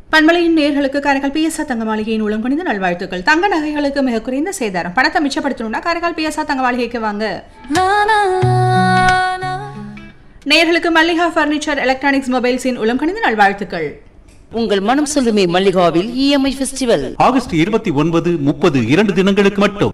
பண்பலையின் நேர்களுக்கு காரைக்கால் பிஎஸ்ஆ தங்க மாளிகையின் உளம் குனிந்த நல்வாழ்த்துக்கள் தங்க நகைகளுக்கு மிக குறைந்த சேதாரம் பணத்தை மிச்சப்படுத்தணும்னா காரைக்கால் பிஎஸ்ஆ தங்க மாளிகைக்கு வாங்க நேர்களுக்கு மல்லிகா ஃபர்னிச்சர் எலக்ட்ரானிக்ஸ் மொபைல்ஸின் உளம் கணிந்த நல்வாழ்த்துக்கள் உங்கள் மனம் சொல்லுமே மல்லிகாவில் இஎம்ஐ ஃபெஸ்டிவல் ஆகஸ்ட் இருபத்தி ஒன்பது முப்பது இரண்டு தினங்களுக்கு மட்டும்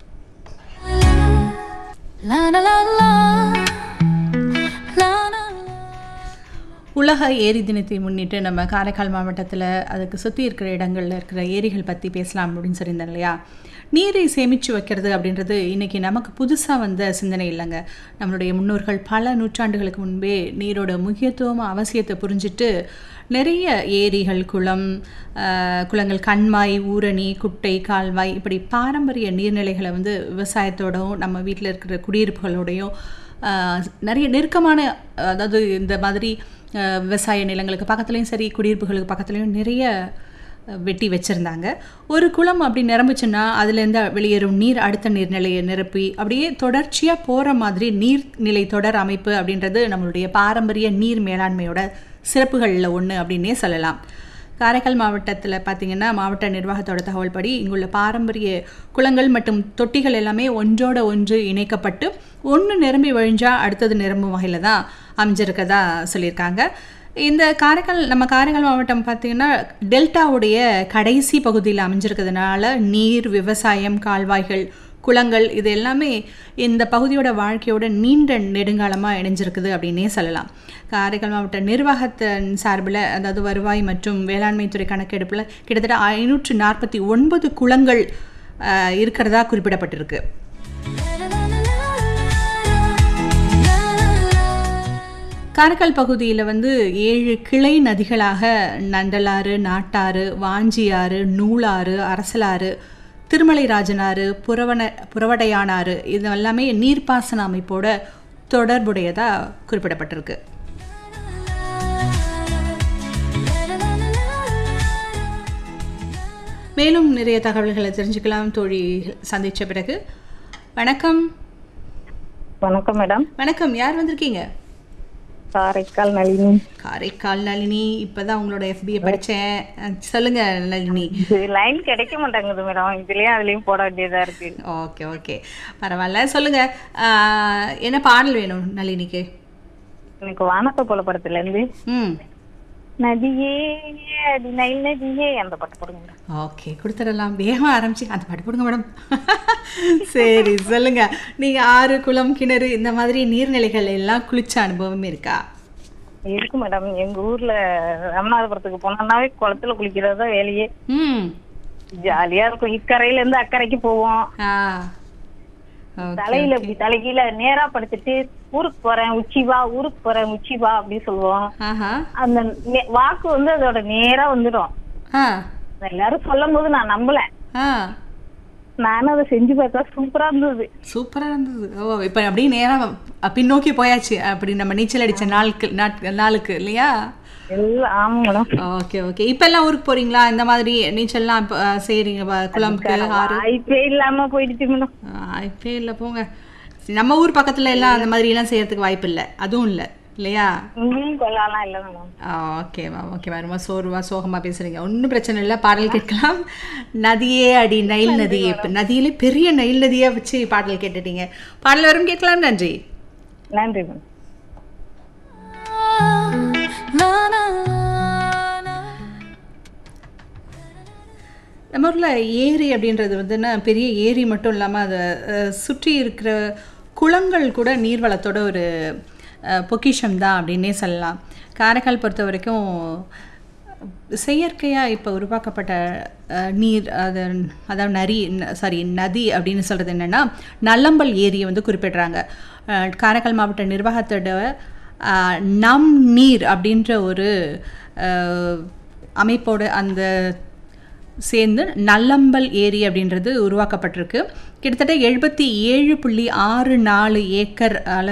உலக ஏரி தினத்தை முன்னிட்டு நம்ம காரைக்கால் மாவட்டத்தில் அதுக்கு சுற்றி இருக்கிற இடங்களில் இருக்கிற ஏரிகள் பற்றி பேசலாம் அப்படின்னு சொல்லியிருந்தேன் இல்லையா நீரை சேமித்து வைக்கிறது அப்படின்றது இன்றைக்கி நமக்கு புதுசாக வந்த சிந்தனை இல்லைங்க நம்மளுடைய முன்னோர்கள் பல நூற்றாண்டுகளுக்கு முன்பே நீரோட முக்கியத்துவம் அவசியத்தை புரிஞ்சுட்டு நிறைய ஏரிகள் குளம் ஆஹ், குளங்கள் கண்மாய் ஊரணி குட்டை கால்வாய் இப்படி பாரம்பரிய நீர்நிலைகளை வந்து விவசாயத்தோடவும் நம்ம வீட்டில் இருக்கிற குடியிருப்புகளோடையும் ஆஹ், நிறைய நெருக்கமான அதாவது இந்த மாதிரி ஆஹ், விவசாய நிலங்களுக்கு பக்கத்துலேயும் சரி குடியிருப்புகளுக்கு பக்கத்துலேயும் நிறைய அஹ், வெட்டி வச்சுருந்தாங்க ஒரு குளம் அப்படி நிரம்புச்சுன்னா அதுலேருந்து வெளியேறும் நீர் அடுத்த நீர்நிலையை நிரப்பி அப்படியே தொடர்ச்சியாக போகிற மாதிரி நீர்நிலை தொடர் அமைப்பு அப்படின்றது நம்மளுடைய பாரம்பரிய நீர் மேலாண்மையோட சிறப்புகளில் ஒன்று அப்படின்னே சொல்லலாம் காரைக்கால் மாவட்டத்தில் பார்த்தீங்கன்னா மாவட்ட நிர்வாகத்தோட தகவல் படி இங்குள்ள பாரம்பரிய குளங்கள் மற்றும் தொட்டிகள் எல்லாமே ஒன்றோட ஒன்று இணைக்கப்பட்டு ஒன்று நிரம்பி வழிஞ்சா அடுத்தது நிரம்பும் வகையில் தான் அமைஞ்சிருக்கதா சொல்லியிருக்காங்க இந்த காரைக்கால் நம்ம காரைக்கால் மாவட்டம் பார்த்திங்கன்னா டெல்டாவுடைய கடைசி பகுதியில் அமைஞ்சிருக்கிறதுனால நீர் விவசாயம் கால்வாய்கள் குளங்கள் இது எல்லாமே இந்த பகுதியோட வாழ்க்கையோட நீண்ட நெடுங்காலமாக இணைஞ்சிருக்குது அப்படின்னே சொல்லலாம் காரைக்கால் மாவட்ட நிர்வாகத்தின் சார்பில் அதாவது வருவாய் மற்றும் வேளாண்மை துறை கணக்கெடுப்பில் கிட்டத்தட்ட ஐநூற்று நாற்பத்தி ஒன்பது குளங்கள் அஹ், இருக்கிறதா குறிப்பிடப்பட்டிருக்கு காரைக்கால் பகுதியில் வந்து ஏழு கிளை நதிகளாக நண்டலாறு நாட்டாறு வாஞ்சியாறு நூலாறு அரசலாறு திருமலை ராஜனாறு புறவன புறவடையானாறு இது எல்லாமே நீர்ப்பாசன அமைப்போட தொடர்புடையதாக குறிப்பிடப்பட்டிருக்கு மேலும் நிறைய தகவல்களை தெரிஞ்சுக்கலாம் தோழி சந்திச்ச பிறகு வணக்கம் வணக்கம் மேடம் வணக்கம் யார் வந்திருக்கீங்க காரைக்கால் நளினி காரைக்கால் நளினி இப்பதான் உங்களோட எஃபியை படிச்சேன் அஹ் சொல்லுங்க நளினி இது லைன் கிடைக்க மாட்டேங்குது மேடம் இதுலயும் அதுலயும் போட வேண்டியதா இருக்கு ஓகே ஓகே பரவாயில்ல சொல்லுங்க ஆஹ் என்ன பாடல் வேணும் நளினிக்கு எனக்கு வானத்த போல படத்துல இருந்து ம் நதியே அடி நைல் நதியே அந்த பாட்டு போடுங்க மேடம் ஓகே கொடுத்துடலாம் வேகமாக ஆரம்பிச்சு அந்த பாட்டு போடுங்க மேடம் சரி சொல்லுங்க நீங்க ஆறு குளம் கிணறு இந்த மாதிரி நீர்நிலைகள் எல்லாம் குளிச்ச அனுபவம் இருக்கா இருக்கு மேடம் எங்க ஊர்ல ராமநாதபுரத்துக்கு போனோம்னாவே குளத்துல குளிக்கிறதா வேலையே ம் ஜாலியா இருக்கும் இக்கரையில இருந்து அக்கறைக்கு போவோம் ஆ ஓகே தலையில இப்படி தலைகீழ நேரா படுத்துட்டு ஊருக்கு போறேன் உச்சி வா ஊருக்கு போறேன் உச்சி வா அப்படின்னு சொல்லுவோம் ஆஹா அந்த நே- வாக்கு வந்து அதோட நேரா வந்துடும் ஆ எல்லாரும் சொல்லும் போது நான் நம்பல ஆ நானும் அதை செஞ்சு பார்த்தா சூப்பரா இருந்தது சூப்பராக இருந்தது ஓ இப்போ அப்படியே நேரம் பின்னோக்கி போயாச்சு அப்படி நம்ம நீச்சல் அடித்த நாளுக்கு நாட் நாளுக்கு இல்லையா எல்லாம் ஆமா மேடம் ஓகே ஓகே இப்பெல்லாம் ஊருக்கு போறீங்களா இந்த மாதிரி நீச்சல்லாம் இப்போ செய்கிறீங்க குளம்க்கு ஆறு வாய்ப்பே இல்லாம போயிடுச்சு மேடம் வாய்ப்பே இல்லை போங்க சரி, நம்ம ஊர் பக்கத்துல எல்லாம் அந்த மாதிரி எல்லாம் செய்யறதுக்கு வாய்ப்பு இல்லை அதுவும் இல்லை இல்லையா இங்கேயும் கொள்ளலாம் இல்ல மேடம் ஓகேவா ஓகேவா ரொம்ப சோர்வா சோகமா பேசுறீங்க ஒன்றும் பிரச்சனை இல்லை பாடல் கேட்கலாம் நதியே அடி நைல் நதியே இப்ப நதியிலே பெரிய நைல் நதியா வச்சு பாடல் கேட்டுட்டீங்க பாடல் வரும் கேட்கலாம் நன்றி நன்றி மேடம் நம்ம ஊரில் ஏரி அப்படின்றது வந்துன்னா பெரிய ஏரி மட்டும் இல்லாமல் அதை அஹ், சுற்றி இருக்கிற குளங்கள் கூட நீர்வளத்தோட ஒரு அஹ், பொக்கிஷம் தான் அப்படின்னே சொல்லலாம் காரைக்கால் பொறுத்த வரைக்கும் செயற்கையாக இப்போ உருவாக்கப்பட்ட அஹ், நீர் அது அதாவது நரி சாரி நதி அப்படின்னு சொல்கிறது என்னென்னா நல்லம்பல் ஏரியை வந்து குறிப்பிடுறாங்க அஹ், காரைக்கால் மாவட்ட நிர்வாகத்தோட அஹ், நம் நீர் அப்படின்ற ஒரு அஹ், அமைப்போட அந்த சேர்ந்து நல்லம்பல் ஏரி அப்படின்றது உருவாக்கப்பட்டிருக்கு கிட்டத்தட்ட எழுபத்தி ஏழு புள்ளி ஆறு நாலு ஏக்கர் அளவு